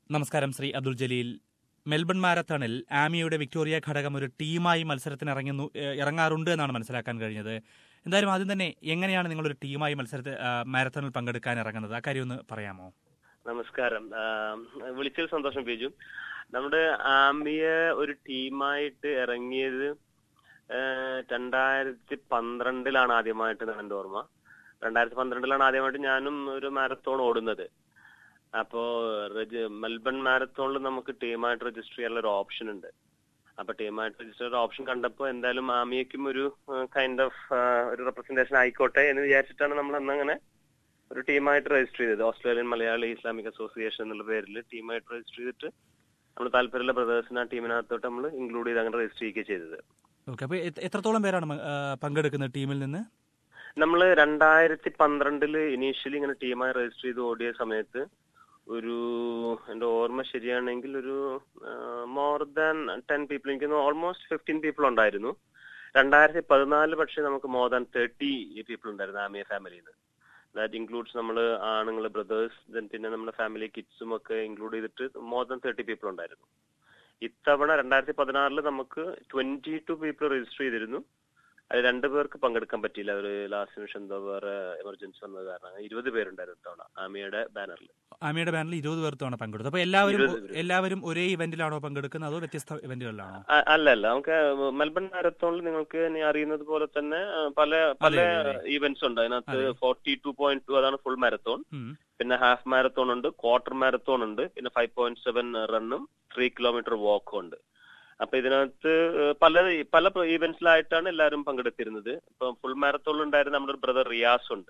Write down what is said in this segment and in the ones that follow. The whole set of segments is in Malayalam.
നമസ്കാരം ശ്രീ അബ്ദുൽ ജലീൽ മെൽബൺ മാരത്തണിൽ ആമിയുടെ വിക്ടോറിയ ഘടകം ഒരു ടീമായി മത്സരത്തിന് ഇറങ്ങുന്നു ഏഹ് ഇറങ്ങാറുണ്ട് എന്നാണ് മനസ്സിലാക്കാൻ കഴിഞ്ഞത് എന്തായാലും ആദ്യം തന്നെ എങ്ങനെയാണ് നിങ്ങൾ ഒരു ടീമായി മത്സരത്തിൽ മാരത്തണിൽ പങ്കെടുക്കാൻ ഇറങ്ങുന്നത് ആ കാര്യം ഒന്ന് പറയാമോ നമസ്കാരം ആ, വിളിച്ചതിൽ സന്തോഷം ബിജു നമ്മുടെ ആമിയെ ഒരു ടീമായിട്ട് ഇറങ്ങിയത് ആ, രണ്ടായിരത്തി പന്ത്രണ്ടിലാണ് ആദ്യമായിട്ട് ഞാൻ എന്റെ ഓർമ്മ രണ്ടായിരത്തി പന്ത്രണ്ടിലാണ് ആദ്യമായിട്ട് ഞാനും ഒരു മാരത്തോൺ ഓടുന്നത് അപ്പോ രജി- മെൽബൺ മാരത്തോണിൽ നമുക്ക് ടീമായിട്ട് രജിസ്റ്റർ ചെയ്യാനുള്ള ഒരു ഓപ്ഷൻ ഉണ്ട് അപ്പൊ ടീമായിട്ട് രജിസ്റ്റർ ചെയ്ത ഓപ്ഷൻ കണ്ടപ്പോ എന്തായാലും ആമിയക്കും ഒരു കൈൻഡ് ഓഫ് ഒരു റെപ്രസെന്റേഷൻ ആയിക്കോട്ടെ എന്ന് വിചാരിച്ചിട്ടാണ് നമ്മൾ അന്നങ്ങനെ ഒരു ടീമായിട്ട് രജിസ്റ്റർ ചെയ്തത് ഓസ്ട്രേലിയൻ മലയാളി ഇസ്ലാമിക് അസോസിയേഷൻ എന്നുള്ള പേരിൽ ടീമായിട്ട് രജിസ്റ്റർ ചെയ്തിട്ട് നമ്മൾ താല്പര്യമുള്ള ബ്രദേഴ്സിനെ ആ ടീമിനകത്തോട്ട് നമ്മൾ ഇൻക്ലൂഡ് ചെയ്ത് അങ്ങനെ രജിസ്റ്റർ ചെയ്യുക ചെയ്തത് ഓക്കെ അപ്പോൾ എത്രത്തോളം പേരാണ് മ- ആ, പങ്കെടുക്കുന്നത് ടീമിൽ നിന്ന് നമ്മൾ രണ്ടായിരത്തി പന്ത്രണ്ടില് ഇനീഷ്യലി ഇങ്ങനെ ടീമായി രജിസ്റ്റർ ചെയ്ത് ഓടിയ സമയത്ത് ഒരു എന്റെ ഓർമ്മ ശരിയാണെങ്കിൽ ഒരു മോർ ദാൻ ടെൻ പീപ്പിൾ എനിക്ക് ഓൾമോസ്റ്റ് ഫിഫ്റ്റീൻ പീപ്പിൾ ഉണ്ടായിരുന്നു രണ്ടായിരത്തി പതിനാല് പക്ഷേ നമുക്ക് മോർ ദാൻ തേർട്ടി പീപ്പിൾ ഉണ്ടായിരുന്നു ആമിയ ഫാമിലിയിൽ നിന്ന് ദാറ്റ് ഇൻക്ലൂഡ്സ് നമ്മൾ ആണുങ്ങൾ ബ്രദേഴ്സ് പിന്നെ നമ്മുടെ ഫാമിലി കിഡ്സും ഒക്കെ ഇൻക്ലൂഡ് ചെയ്തിട്ട് മോർ ദാൻ തേർട്ടി പീപ്പിൾ ഉണ്ടായിരുന്നു ഇത്തവണ രണ്ടായിരത്തി പതിനാറില് നമുക്ക് ട്വന്റി ടു പീപ്പിൾ രജിസ്റ്റർ ചെയ്തിരുന്നു അത് രണ്ടു പേർക്ക് പങ്കെടുക്കാൻ പറ്റിയില്ല ഒരു ലാസ്റ്റ് നിമിഷം എന്തോ വേറെ എമർജൻസി വന്നത് കാരണം ഇരുപത് പേരുണ്ടായിരുന്നു ഇത്തവണ ആമിയുടെ ബാനറിൽ ആമിയുടെ ബാനറിൽ ഇരുപത് പേർ തവണ പങ്കെടുത്തു അപ്പോൾ എല്ലാവരും ഇരുപത് പേര്. എല്ലാവരും ഒരേ ഇവന്റിലാണോ പങ്കെടുക്കുന്നത് അതോ വ്യത്യസ്ത ഇവന്റുകളിലാണോ അ- അല്ല അല്ല നമുക്ക് മെൽബൺ മാരത്തോണിൽ നിങ്ങൾക്ക് ഇനി അറിയുന്നത് പോലെ തന്നെ ആ, പല പല അതെ, അതെ. ഈവന്റ്സ് ഉണ്ട് അതിനകത്ത് അതെ. ഫോർട്ടി ടു പോയിന്റ് ടു അതാണ് ഫുൾ മാരത്തോൺ ഉം. പിന്നെ ഹാഫ് മാരത്തോൺ ഉണ്ട് ക്വാർട്ടർ മാരത്തോൺ ഉണ്ട് പിന്നെ ഫൈവ് പോയിന്റ് സെവൻ റണ്ണും ത്രീ കിലോമീറ്റർ വാക്കും ഉണ്ട് അപ്പൊ ഇതിനകത്ത് ഏഹ്, പല പല ഈവന്റ്സിലായിട്ടാണ് എല്ലാവരും പങ്കെടുത്തിരുന്നത് ഇപ്പൊ ഫുൾ മാരത്തോണിൽ ഉണ്ടായിരുന്ന നമ്മുടെ ഒരു ബ്രദർ റിയാസ് ഉണ്ട്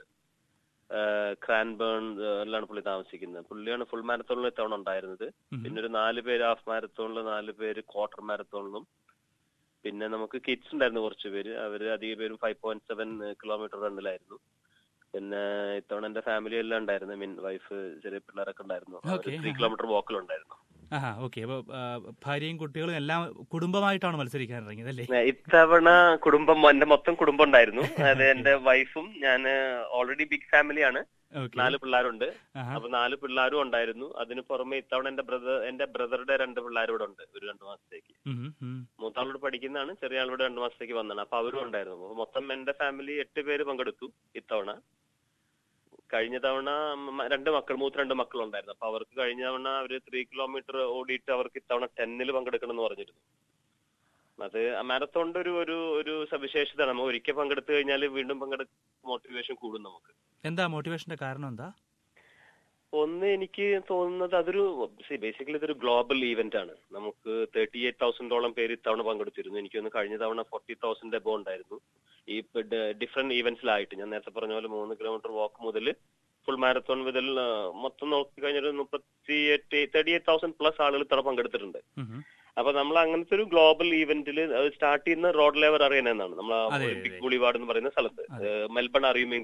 ക്രാൻബേൺ എല്ലാം പുള്ളി താമസിക്കുന്നത് പുള്ളിയാണ് ഫുൾ മാരത്തോണിൽ ഇത്തവണ ഉണ്ടായിരുന്നത് ഉം. പിന്നെ ഒരു നാല് പേര് ഹാഫ് മാരത്തോണിൽ നാല് പേര് ക്വാർട്ടർ മാരത്തോണിലും പിന്നെ നമുക്ക് കിഡ്സ് ഉണ്ടായിരുന്നു കുറച്ച് പേര് അവര് അധിക പേരും ഫൈവ് പോയിന്റ് സെവൻ കിലോമീറ്റർ റണ്ണിലായിരുന്നു പിന്നെ ഇത്തവണ എന്റെ ഫാമിലി എല്ലാം ഉണ്ടായിരുന്നു മീൻ വൈഫ് ചെറിയ പിള്ളേരൊക്കെ ഉണ്ടായിരുന്നു Okay. ത്രീ കിലോമീറ്റർ വാക്കിലുണ്ടായിരുന്നു ആഹാ ഓക്കെ അപ്പോൾ ഭാര്യയും കുട്ടികളും എല്ലാം കുടുംബമായിട്ടാണ് മത്സരിക്കാൻ ഇറങ്ങിയത് അല്ലേ ഏ, ഇത്തവണ കുടുംബം എന്റെ മൊത്തം കുടുംബം ഉണ്ടായിരുന്നു അത് എന്റെ വൈഫും ഞാൻ ഓൾറെഡി ബിഗ് ഫാമിലിയാണ് ഓക്കെ നാല് പിള്ളേരുണ്ട് ആഹാ അപ്പൊ നാല് പിള്ളേരും ഉണ്ടായിരുന്നു അതിന് പുറമെ ഇത്തവണ എന്റെ ബ്രദർ എന്റെ ബ്രദറുടെ രണ്ട് പിള്ളേരും ഇവിടെ ഉണ്ട് ഒരു രണ്ടു മാസത്തേക്ക് ഉം, ഉം. മൂത്താളോട് പഠിക്കുന്നതാണ് ചെറിയ ആളോട് രണ്ടു മാസത്തേക്ക് വന്നതാണ് അപ്പൊ അവരും ഉണ്ടായിരുന്നു അപ്പൊ മൊത്തം എന്റെ ഫാമിലി എട്ട് പേര് പങ്കെടുത്തു ഇത്തവണ കഴിഞ്ഞ തവണ മ- രണ്ട് മക്കൾ മൂത്ത് രണ്ട് മക്കളുണ്ടായിരുന്നു അപ്പൊ അവർക്ക് കഴിഞ്ഞ തവണ അവര് ത്രീ കിലോമീറ്റർ ഓടിയിട്ട് അവർക്ക് ഇത്തവണ ടെന്നിൽ പങ്കെടുക്കണം എന്ന് പറഞ്ഞിരുന്നു അത് മാരത്തോണിന്റെ ഒരു ഒരു ഒരു സവിശേഷത നമ്മൾ ഒരിക്കൽ പങ്കെടുത്തു കഴിഞ്ഞാൽ വീണ്ടും പങ്കെടുക്കാൻ മോട്ടിവേഷൻ കൂടും നമുക്ക് എന്താ മോട്ടിവേഷന്റെ കാരണം എന്താ ഒന്ന് എനിക്ക് തോന്നുന്നത് അതൊരു ബേസിക്കലി ഇതൊരു ഗ്ലോബൽ ഈവന്റ് ആണ് നമുക്ക് തേർട്ടി എയ്റ്റ് തൗസൻഡോളം പേര് ഇത്തവണ പങ്കെടുത്തിരുന്നു എനിക്കൊന്ന് കഴിഞ്ഞ തവണ ഫോർട്ടി തൗസൻഡ് എബോ ഉണ്ടായിരുന്നു ഈ ഡിഫറെന്റ് ഈവന്റ്സിലായിട്ട് ഞാൻ നേരത്തെ പറഞ്ഞ പോലെ മൂന്ന് കിലോമീറ്റർ വാക്ക് മുതൽ ഫുൾ മാരത്തോൺ മുതൽ ആ, മൊത്തം നോക്കി കഴിഞ്ഞൊരു മുപ്പത്തി എട്ട് തേർട്ടി എയ്റ്റ് തൗസൻഡ് പ്ലസ് ആളുകൾ ഇത്തവണ പങ്കെടുത്തിട്ടുണ്ട് ഉം. അപ്പൊ നമ്മൾ അങ്ങനത്തെ ഒരു ഗ്ലോബൽ ഈവന്റിൽ സ്റ്റാർട്ട് ചെയ്യുന്ന റോഡ് ലെവൽ അറിയണ എന്നാണ് നമ്മൾ അതെ, അതെ. ഒളിമ്പിക് ബുളിവാർഡ് എന്ന് പറയുന്ന സ്ഥലത്ത് അതെ. ഏഹ് മെൽബൺ അറിയുമെങ്കിൽ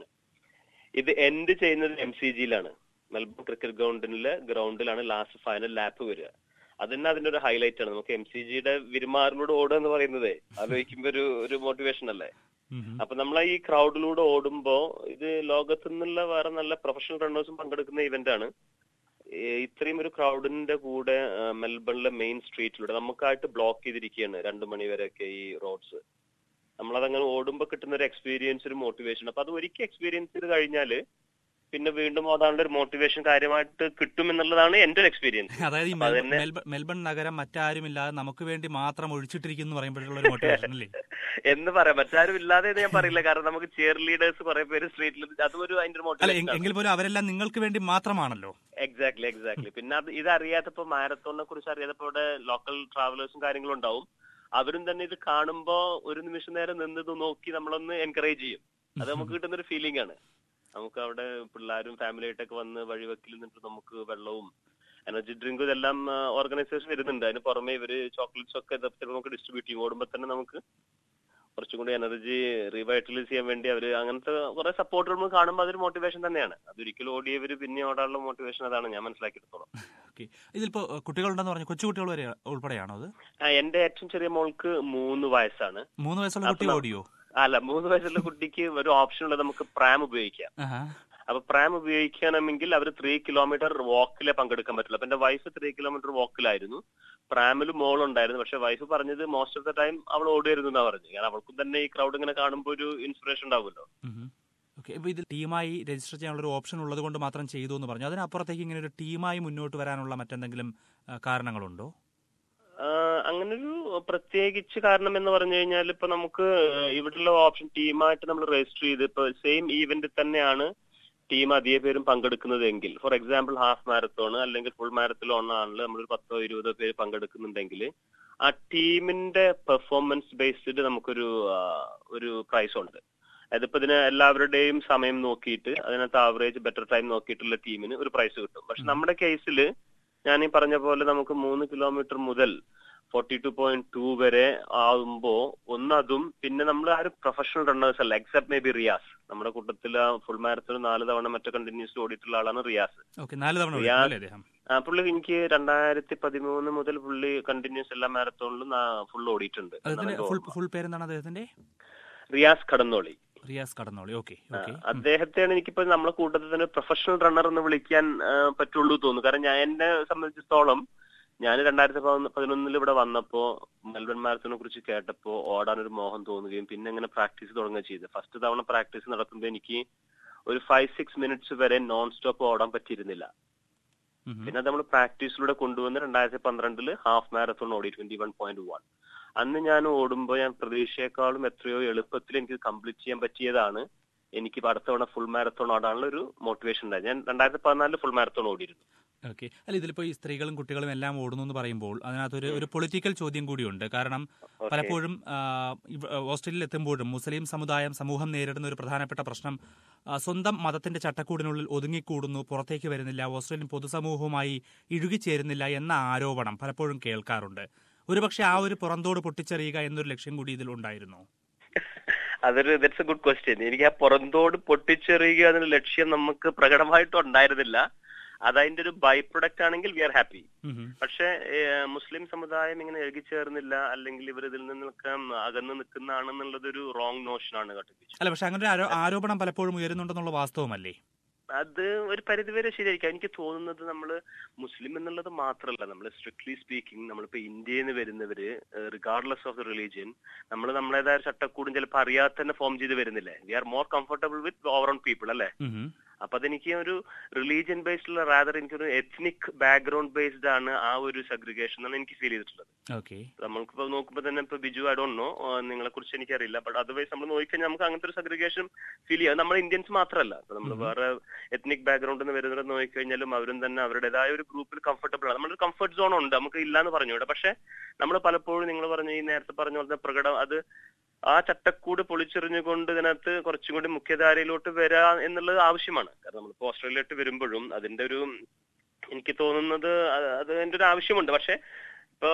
ഇത് എൻഡ് ചെയ്യുന്നത് എം സി ജിയിലാണ് മെൽബൺ ക്രിക്കറ്റ് ഗ്രൗണ്ടിലെ ഗ്രൗണ്ടിലാണ് ലാസ്റ്റ് ഫൈനൽ ലാപ്പ് വരിക അതന്നെ അതിന്റെ ഒരു ഹൈലൈറ്റ് ആണ് നമുക്ക് എം സി ജിയുടെ വിരുമാറിലൂടെ ഓടുക എന്ന് പറയുന്നത് ആലോചിക്കുമ്പോ ഒരു ഒരു മോട്ടിവേഷൻ അല്ലേ ഉം. അപ്പൊ നമ്മൾ ഈ ക്രൗഡിലൂടെ ഓടുമ്പോ ഇത് ലോകത്തു നിന്നുള്ള വേറെ നല്ല പ്രൊഫഷണൽ റണ്ണേഴ്സും പങ്കെടുക്കുന്ന ഇവന്റ് ആണ് ഏ, ഇത്രയും ഒരു ക്രൗഡിന്റെ കൂടെ ആ, മെൽബണിലെ മെയിൻ സ്ട്രീറ്റിലൂടെ നമുക്കായിട്ട് ബ്ലോക്ക് ചെയ്തിരിക്കുകയാണ് രണ്ടു മണി വരെയൊക്കെ ഈ റോഡ്സ് നമ്മളതങ്ങനെ ഓടുമ്പോ കിട്ടുന്ന ഒരു എക്സ്പീരിയൻസ് ഒരു മോട്ടിവേഷൻ അപ്പൊ അത് ഒരിക്കൽ എക്സ്പീരിയൻസ് ചെയ്ത് കഴിഞ്ഞാല് പിന്നെ വീണ്ടും ഓടാനുള്ള ഒരു മോട്ടിവേഷൻ കാര്യമായിട്ട് കിട്ടും എന്നുള്ളതാണ് എന്റെ ഒരു എക്സ്പീരിയൻസ് അതായത് ഈ അപ്പൊ മെൽബ- അതന്നെ- മെൽബ- മെൽബൺ നഗരം മറ്റാരുമില്ലാതെ നമുക്ക് വേണ്ടി മാത്രം ഒഴിച്ചിട്ടിരിക്കുന്നു എന്ന് പറയുമ്പോഴുള്ള ഒരു മോട്ടിവേഷൻ അല്ലേ എന്ന് പറയാം മറ്റാരും ഇല്ലാതെ എന്ന് ഞാൻ പറയില്ല കാരണം നമുക്ക് ചിയർ ലീഡേഴ്സ് കുറെ പേര് സ്ട്രീറ്റിൽ അതും ഒരു അതിന്റെ അല്ല മോട്ടിവേഷൻ എ- എങ്കിൽ പോലും അവരെല്ലാം നിങ്ങൾക്ക് വേണ്ടി മാത്രമാണല്ലോ എക്സാക്ട്ലി എക്സാക്ട്ലി പിന്നെ അത് ഇത് അറിയാത്തപ്പോ മാരത്തോണിനെ കുറിച്ച് അറിയാത്തപ്പോ ഇവിടെ ലോക്കൽ ട്രാവലേഴ്സും കാര്യങ്ങളും ഉണ്ടാവും അവരും തന്നെ ഇത് കാണുമ്പോ ഒരു നിമിഷം നേരം നിന്ന് ഇത് നോക്കി നമ്മളൊന്ന് എൻകറേജ് ചെയ്യും അത് നമുക്ക് കിട്ടുന്ന ഒരു ഫീലിംഗ് ആണ് നമുക്ക് അവിടെ പിള്ളേരും ഫാമിലി ആയിട്ടൊക്കെ വന്ന് വഴിവെക്കിൽ നിന്നിട്ട് നമുക്ക് വെള്ളവും എനർജി ഡ്രിങ്കും ഇതെല്ലാം ഓർഗനൈസേഷൻ വരുന്നുണ്ട് അതിന് പുറമെ ഇവര് ചോക്ലേറ്റ്സ് ഒക്കെ ഇതൊക്കെ നമുക്ക് ഡിസ്ട്രിബ്യൂട്ട് ചെയ്യും ഓടുമ്പോ തന്നെ നമുക്ക് കുറച്ചും കൂടി എനർജി റീവൈറ്റലൈസ് ചെയ്യാൻ വേണ്ടി അവര് അങ്ങനത്തെ കുറെ സപ്പോർട്ടുകൾ നമ്മൾ കാണുമ്പോൾ അതൊരു മോട്ടിവേഷൻ തന്നെയാണ് അതൊരിക്കലും ഓടിയവര് പിന്നെ ഓടാനുള്ള മോട്ടിവേഷൻ അതാണ് ഞാൻ മനസ്സിലാക്കിയെടുത്തോളം ഓക്കെ ഇതിലിപ്പോ ഏഹ്, കുട്ടികളുണ്ടെന്ന് പറഞ്ഞു കൊച്ചു കുട്ടികൾ വരെ ഉൾപ്പെടെയാണോ അത് ആ, എന്റെ ഏറ്റവും ചെറിയ മോൾക്ക് മൂന്ന് വയസ്സാണ് മൂന്ന് വയസ്സുള്ള കുട്ടി അപ്പൊ- ഓടിയോ അല്ല മൂന്ന് വയസ്സുള്ള കുട്ടിക്ക് ഒരു ഓപ്ഷൻ ഉള്ളത് നമുക്ക് പ്രാം ഉപയോഗിക്കാം ആഹാ. അപ്പൊ പ്രാം ഉപയോഗിക്കണമെങ്കിൽ അവർ ത്രീ കിലോമീറ്റർ വാക്കിലെ പങ്കെടുക്കാൻ പറ്റുള്ളൂ അപ്പൊ എന്റെ വൈഫ് ത്രീ കിലോമീറ്റർ വാക്കിലായിരുന്നു പ്രാമിൽ മോളുണ്ടായിരുന്നു പക്ഷെ വൈഫ് പറഞ്ഞത് മോസ്റ്റ് ഓഫ് ദ ടൈം അവൾ ഓടിയായിരുന്നു എന്നാ പറഞ്ഞു കാരണം അവൾക്കും തന്നെ ഈ ക്രൗഡ് ഇങ്ങനെ കാണുമ്പോൾ ഒരു ഇൻസ്പിറേഷൻ ഉണ്ടാവുമല്ലോ ഓക്കെ ഇപ്പോൾ ഇതിൽ ടീമായി രജിസ്റ്റർ ചെയ്യാനുള്ള ഒരു ഓപ്ഷൻ ഉള്ളത് കൊണ്ട് മാത്രം ചെയ്തു എന്ന് പറഞ്ഞു അതിനപ്പുറത്തേക്ക് ഇങ്ങനെ ഒരു ടീമായി മുന്നോട്ട് വരാനുള്ള മറ്റെന്തെങ്കിലും ആ, കാരണങ്ങളുണ്ടോ ആഹ് അങ്ങനൊരു പ്രത്യേകിച്ച് കാരണം എന്ന് പറഞ്ഞു കഴിഞ്ഞാൽ ഇപ്പൊ നമുക്ക് ഇവിടെയുള്ള ഓപ്ഷൻ ടീമായിട്ട് നമ്മൾ രജിസ്റ്റർ ചെയ്ത് ഇപ്പൊ സെയിം ഈവന്റ് തന്നെയാണ് ടീം അധിക പേരും പങ്കെടുക്കുന്നതെങ്കിൽ ഫോർ എക്സാമ്പിൾ ഹാഫ് മാരത്തോൺ അല്ലെങ്കിൽ ഫുൾ മാരത്തോൺ ആണെങ്കിൽ നമ്മളൊരു പത്തോ ഇരുപതോ പേര് പങ്കെടുക്കുന്നുണ്ടെങ്കിൽ ആ ടീമിന്റെ പെർഫോമൻസ് ബേസ്ഡ് നമുക്കൊരു ആഹ് ഒരു പ്രൈസ് ഉണ്ട് അതിപ്പോ ഇതിന് എല്ലാവരുടെയും സമയം നോക്കിയിട്ട് അതിനകത്ത് ആവറേജ് ബെറ്റർ ടൈം നോക്കിയിട്ടുള്ള ടീമിന് ഒരു പ്രൈസ് കിട്ടും പക്ഷെ നമ്മുടെ കേസിൽ ഞാൻ ഈ പറഞ്ഞ പോലെ നമുക്ക് മൂന്ന് കിലോമീറ്റർ മുതൽ ഫോർട്ടി ടു പോയിന്റ് ടു വരെ ആവുമ്പോ ഒന്നതും പിന്നെ നമ്മൾ ആരും പ്രൊഫഷണൽ റണ്ണേഴ്സ് അല്ല എക്സെപ്റ്റ് മേ ബി റിയാസ് നമ്മുടെ കൂട്ടത്തിൽ ഫുൾ മാരത്തോൺ നാല് തവണ മറ്റോ കണ്ടിന്യൂസ് ഓടിയിട്ടുള്ള ആളാണ് റിയാസ് ഓക്കെ നാല് തവണ ഞാൻ- വിളിക്കും അല്ലേ അദ്ദേഹം ആ, പുള്ളി എനിക്ക് രണ്ടായിരത്തി പതിമൂന്ന് മുതൽ പുള്ളി കണ്ടിന്യൂസ് എല്ലാ മാരത്തോണിലും ഫുൾ ഓടിയിട്ടുണ്ട് എന്നാണ് അദ്ദേഹത്തിന്റെ എൻ്റെ ഫുൾ ഓർമ്മ. ഫുൾ പേരെന്താണ് അദ്ദേഹത്തിന്റെ റിയാസ് കടന്നോളി റിയാസ് കടന്നോളി ഓക്കെ ആ, ഓക്കെ അദ്ദേഹത്തെയാണ് എനിക്കിപ്പോ നമ്മളെ കൂട്ടത്തിൽ തന്നെ പ്രൊഫഷണൽ റണ്ണർ എന്ന് വിളിക്കാൻ ആ, പറ്റുള്ളൂ തോന്നുന്നു കാരണം ഞാൻ എന്നെ സംബന്ധിച്ചിടത്തോളം ഞാൻ രണ്ടായിരത്തി പതിനൊന്നിൽ ഇവിടെ വന്നപ്പോ മെൽബൺ മാരത്തോനെ കുറിച്ച് കേട്ടപ്പോ ഓടാൻ ഒരു മോഹം തോന്നുകയും പിന്നെ ഇങ്ങനെ പ്രാക്ടീസ് തുടങ്ങുകയും ചെയ്തു ഫസ്റ്റ് തവണ പ്രാക്ടീസ് നടത്തുമ്പോൾ എനിക്ക് ഒരു ഫൈവ് സിക്സ് മിനിറ്റ്സ് വരെ നോൺ സ്റ്റോപ്പ് ഓടാൻ പറ്റിയിരുന്നില്ല പിന്നെ അത് നമ്മൾ പ്രാക്ടീസിലൂടെ കൊണ്ടുവന്ന് രണ്ടായിരത്തി പന്ത്രണ്ടില് ഹാഫ് മാരത്തോൺ ഓടി ട്വന്റി വൺ പോയിന്റ് വൺ അന്ന് ഞാൻ ഓടുമ്പോൾ ഞാൻ പ്രതീക്ഷയെക്കാളും എത്രയോ എളുപ്പത്തിൽ എനിക്ക് കംപ്ലീറ്റ് ചെയ്യാൻ പറ്റിയതാണ് എനിക്ക് ഇപ്പൊ അടുത്ത തവണ ഫുൾ മാരത്തോൺ ഓടാനുള്ള ഒരു മോട്ടിവേഷൻ ഉണ്ടായി ഞാൻ രണ്ടായിരത്തി പതിനാലില് ഫുൾ മാരത്തോൺ ഓടിയിരുന്നു ഓക്കെ അല്ല ഇതിലിപ്പോ ഈ സ്ത്രീകളും കുട്ടികളും എല്ലാം ഓടുന്നു എന്ന് പറയുമ്പോൾ അതിനകത്തൊരു ഒരു പൊളിറ്റിക്കൽ ചോദ്യം കൂടിയുണ്ട് കാരണം പലപ്പോഴും ആ, ഇവ- ഓസ്ട്രേലിയയിൽ എത്തുമ്പോഴും മുസ്ലിം സമുദായം സമൂഹം നേരിടുന്ന ഒരു പ്രധാനപ്പെട്ട പ്രശ്നം ആ, സ്വന്തം മതത്തിന്റെ ചട്ടക്കൂടിനുള്ളിൽ ഒതുങ്ങിക്കൂടുന്നു പുറത്തേക്ക് വരുന്നില്ല ഓസ്ട്രേലിയൻ പൊതുസമൂഹവുമായി ഇഴുകിച്ചേരുന്നില്ല എന്ന ആരോപണം പലപ്പോഴും കേൾക്കാറുണ്ട് ഒരുപക്ഷെ ആ ഒരു പുറന്തോട് പൊട്ടിച്ചെറിയുക എന്നൊരു ലക്ഷ്യം കൂടി ഇതിൽ ഉണ്ടായിരുന്നു അതൊരു ദറ്റ്സ് എ ഗുഡ് ക്വസ്റ്റ്യൻ എനിക്ക് ആ പുറന്തോട് പൊട്ടിച്ചെറിയുക എന്ന ലക്ഷ്യം നമുക്ക് പ്രകടമായിട്ട് ഉണ്ടായിരുന്നില്ല അത് അതിന്റെ ഒരു ബൈ പ്രൊഡക്റ്റ് ആണെങ്കിൽ വി ആർ ഹാപ്പി പക്ഷെ ഏഹ്, മുസ്ലിം സമുദായം ഇങ്ങനെ എഴുകിച്ചേർന്നില്ല അല്ലെങ്കിൽ ഇവർ ഇതിൽ നിന്നൊക്കെ അകന്ന് നിൽക്കുന്നതാണെന്നുള്ളത് ഒരു റോങ് നോഷനാണ് കേട്ടോ അല്ല പക്ഷെ അങ്ങനെ ഒരു ആരോ- ആരോപണം പലപ്പോഴും ഉയരുന്നുണ്ടെന്നുള്ള വാസ്തവമല്ലേ അത് ഒരു പരിധിവരെ ശരിയായിരിക്കും എനിക്ക് തോന്നുന്നത് നമ്മൾ മുസ്ലിം എന്നുള്ളത് മാത്രമല്ല നമ്മൾ സ്ട്രിക്ട്ലി സ്പീക്കിംഗ് നമ്മളിപ്പോ ഇന്ത്യയിൽ നിന്ന് വരുന്നവര് റിഗാർഡ്ലെസ് ഓഫ് ദ റിലീജിയൻ നമ്മൾ നമ്മളേതായ ചട്ടക്കൂടും ചിലപ്പോൾ അറിയാതെ തന്നെ ഫോം ചെയ്ത് വരുന്നില്ലേ we are more comfortable with our own people അല്ലേ ഉം. അപ്പൊ അതെനിക്ക് ഒരു റിലീജിയൻ ബേസ്ഡ് ഉള്ള റാദർ എനിക്കൊരു എത്നിക് ബാക്ക്ഗ്രൗണ്ട് ബേസ്ഡ് ആണ് ആ ഒരു സഗ്രിഗേഷൻ എന്നാണ് എനിക്ക് ഫീൽ ചെയ്തിട്ടുള്ളത് ഓക്കെ നമ്മൾക്കിപ്പോ നോക്കുമ്പോ തന്നെ ഇപ്പൊ ബിജു ഐ ഡോണ്ട് നോ നിങ്ങളെ കുറിച്ച് എനിക്കറിയില്ല ബട്ട് അതർവൈസ് നമ്മൾ നോക്കിക്കഴിഞ്ഞാൽ നമുക്ക് അങ്ങനത്തെ ഒരു സഗ്രിഗേഷൻ ഫീൽ ചെയ്യാം നമ്മൾ ഇന്ത്യൻസ് മാത്രമല്ല നമ്മൾ വേറെ എത്നിക് ബാക്ക്ഗ്രൗണ്ടിൽ നിന്ന് വരുന്നവരെ നോക്കിക്കഴിഞ്ഞാലും അവരും തന്നെ അവരുടേതായ ഒരു ഗ്രൂപ്പിൽ കംഫർട്ടബിൾ ആണ് നമ്മുടെ കംഫർട്ട് സോൺ ഉണ്ട് നമുക്ക് ഇല്ലാന്ന് പറഞ്ഞുകൂടെ പക്ഷെ നമ്മൾ പലപ്പോഴും നിങ്ങൾ പറഞ്ഞ ഈ നേരത്തെ പറഞ്ഞ പോലെ പ്രകടം അത് ആ ചട്ടക്കൂട് പൊളിച്ചെറിഞ്ഞുകൊണ്ട് ഇതിനകത്ത് കുറച്ചും കൂടി മുഖ്യധാരയിലോട്ട് വരാ എന്നുള്ളത് ആവശ്യമാണ് കാരണം നമ്മളിപ്പോ ഓസ്ട്രേലിയയിലോട്ട് വരുമ്പോഴും അതിന്റെ ഒരു എനിക്ക് തോന്നുന്നത് അത് അത് അതിന്റെ ഒരു ആവശ്യമുണ്ട് പക്ഷെ ഇപ്പോ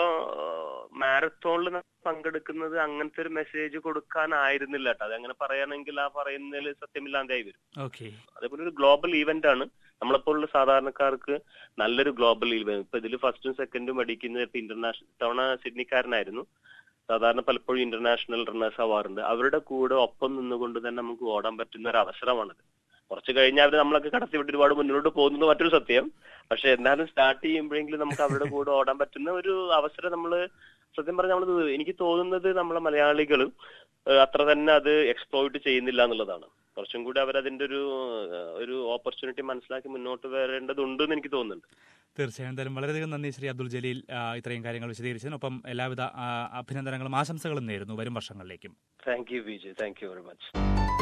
മാരത്തോണിൽ പങ്കെടുക്കുന്നത് അങ്ങനത്തെ ഒരു മെസ്സേജ് കൊടുക്കാനായിരുന്നില്ല കേട്ടോ അതങ്ങനെ പറയുകയാണെങ്കിൽ ആ പറയുന്നതിൽ സത്യമില്ലാണ്ടായി വരും ഓക്കെ അതേപോലെ ഒരു ഗ്ലോബൽ ഈവന്റ് ആണ് നമ്മളെപ്പോലുള്ള സാധാരണക്കാർക്ക് നല്ലൊരു ഗ്ലോബൽ ഈവന്റ് ഇപ്പൊ ഇതിൽ ഫസ്റ്റും സെക്കൻഡും അടിക്കുന്നത് ഇപ്പൊ ഇന്റർനാഷണൽ തവണ സിഡ്നിക്കാരനായിരുന്നു സാധാരണ പലപ്പോഴും ഇന്റർനാഷണൽ റണ്ണേഴ്സ് ആവാറുണ്ട് അവരുടെ കൂടെ ഒപ്പം നിന്നുകൊണ്ട് തന്നെ നമുക്ക് ഓടാൻ പറ്റുന്ന ഒരു അവസരമാണത് കുറച്ച് കഴിഞ്ഞാൽ അവർ നമ്മളൊക്കെ കടത്തിവിട്ട് ഒരുപാട് മുന്നോട്ട് പോകുന്നത് മറ്റൊരു സത്യം പക്ഷെ എന്നാലും സ്റ്റാർട്ട് ചെയ്യുമ്പോഴെങ്കിലും നമുക്ക് അവരുടെ കൂടെ ഓടാൻ പറ്റുന്ന ഒരു അവസരം നമ്മൾ സത്യം പറഞ്ഞാൽ നമ്മൾ എനിക്ക് തോന്നുന്നത് നമ്മളെ മലയാളികളും ഏഹ്, അത്ര തന്നെ അത് എക്സ്പ്ലോയിറ്റ് ചെയ്യുന്നില്ല എന്നുള്ളതാണ് കുറച്ചും കൂടി അവർ അതിന്റെ ഒരു ഏഹ്, ഒരു ഓപ്പർച്യൂണിറ്റി മനസ്സിലാക്കി മുന്നോട്ട് വരേണ്ടതുണ്ട് എന്ന് എനിക്ക് തോന്നുന്നുണ്ട് തീർച്ചയായും എന്തായാലും വളരെയധികം നന്ദി ശ്രീ അബ്ദുൽ ജലീൽ ആ, ഇത്രയും കാര്യങ്ങൾ വിശദീകരിച്ചതിനൊപ്പം എല്ലാവിധ ആ, അഭിനന്ദനങ്ങളും ആശംസകളും നേരുന്നു വരും വർഷങ്ങളിലേക്കും thank you Vijay thank you very much